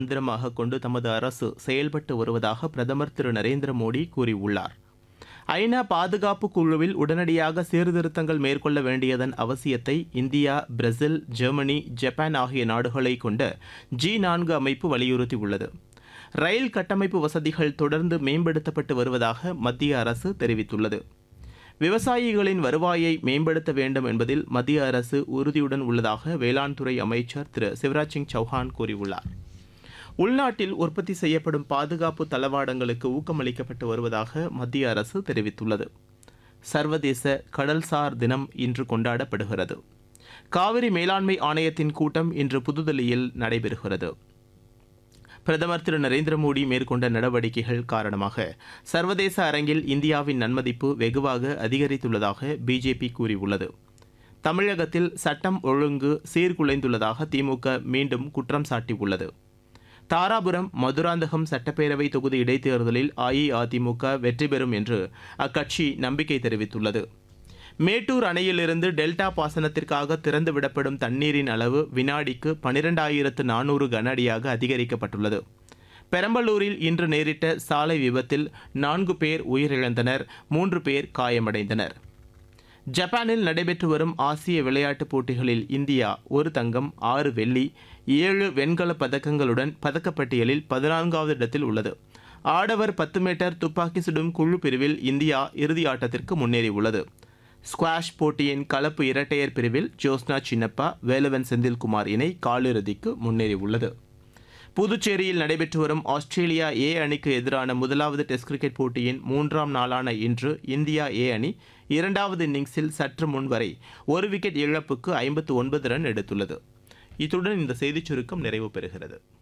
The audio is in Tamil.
மந்திரமாக கொண்டு தமது அரசு செயல்பட்டு வருவதாக பிரதமர் திரு நரேந்திர மோடி கூறியுள்ளார் ஐநா பாதுகாப்பு குழுவில் உடனடியாக சீர்திருத்தங்கள் மேற்கொள்ள வேண்டியதன் அவசியத்தை இந்தியா பிரேசில் ஜெர்மனி ஜப்பான் ஆகிய நாடுகளை கொண்ட ஜி நான்கு அமைப்பு வலியுறுத்தியுள்ளது ரயில் கட்டமைப்பு வசதிகள் தொடர்ந்து மேம்படுத்தப்பட்டு வருவதாக மத்திய அரசு தெரிவித்துள்ளது விவசாயிகளின் வருவாயை மேம்படுத்த வேண்டும் என்பதில் மத்திய அரசு உறுதியுடன் உள்ளதாக வேளாண் துறை அமைச்சர் திரு சிவராஜ் சிங் சௌஹான் கூறியுள்ளார் உள்நாட்டில் உற்பத்தி செய்யப்படும் பாதுகாப்பு தளவாடங்களுக்கு ஊக்கமளிக்கப்பட்டு வருவதாக மத்திய அரசு தெரிவித்துள்ளது சர்வதேச கடல்சார் தினம் இன்று கொண்டாடப்படுகிறது காவிரி மேலாண்மை ஆணையத்தின் கூட்டம் இன்று புதுதில்லியில் நடைபெறுகிறது பிரதமர் திரு நரேந்திர மோடி மேற்கொண்ட நடவடிக்கைகள் காரணமாக சர்வதேச அரங்கில் இந்தியாவின் நன்மதிப்பு வெகுவாக அதிகரித்துள்ளதாக பிஜேபி கூறியுள்ளது தமிழகத்தில் சட்டம் ஒழுங்கு சீர்குலைந்துள்ளதாக திமுக மீண்டும் குற்றம் சாட்டியுள்ளது தாராபுரம் மதுராந்தகம் சட்டப்பேரவை தொகுதி இடைத்தேர்தலில் அஇஅதிமுக வெற்றி பெறும் என்று அக்கட்சி நம்பிக்கை தெரிவித்துள்ளது மேட்டூர் அணையிலிருந்து டெல்டா பாசனத்திற்காக திறந்துவிடப்படும் தண்ணீரின் அளவு வினாடிக்கு பனிரெண்டாயிரத்து நானூறு கன அடியாக அதிகரிக்கப்பட்டுள்ளது பெரம்பலூரில் இன்று நேரிட்ட சாலை விபத்தில் நான்கு பேர் உயிரிழந்தனர் மூன்று பேர் காயமடைந்தனர் ஜப்பானில் நடைபெற்று வரும் ஆசிய விளையாட்டுப் போட்டிகளில் இந்தியா ஒரு தங்கம் ஆறு வெள்ளி ஏழு வெண்கலப் பதக்கங்களுடன் பதக்கப்பட்டியலில் பதினான்காவது இடத்தில் உள்ளது ஆடவர் பத்து மீட்டர் துப்பாக்கி சுடும் குழு பிரிவில் இந்தியா இறுதி ஆட்டத்திற்கு முன்னேறியுள்ளது ஸ்குவாஷ் போட்டியின் கலப்பு இரட்டையர் பிரிவில் ஜோஸ்னா சின்னப்பா வேலவன் செந்தில்குமார் இணை காலிறுதிக்கு முன்னேறியுள்ளது புதுச்சேரியில் நடைபெற்று வரும் ஆஸ்திரேலியா ஏ அணிக்கு எதிரான முதலாவது டெஸ்ட் கிரிக்கெட் போட்டியின் மூன்றாம் நாளான இன்று இந்தியா ஏ அணி இரண்டாவது இன்னிங்ஸில் சற்று முன் வரை ஒரு விக்கெட் இழப்புக்கு ஐம்பத்து ஒன்பது ரன் எடுத்துள்ளது இத்துடன் இந்த செய்திச் சுருக்கம் நிறைவு பெறுகிறது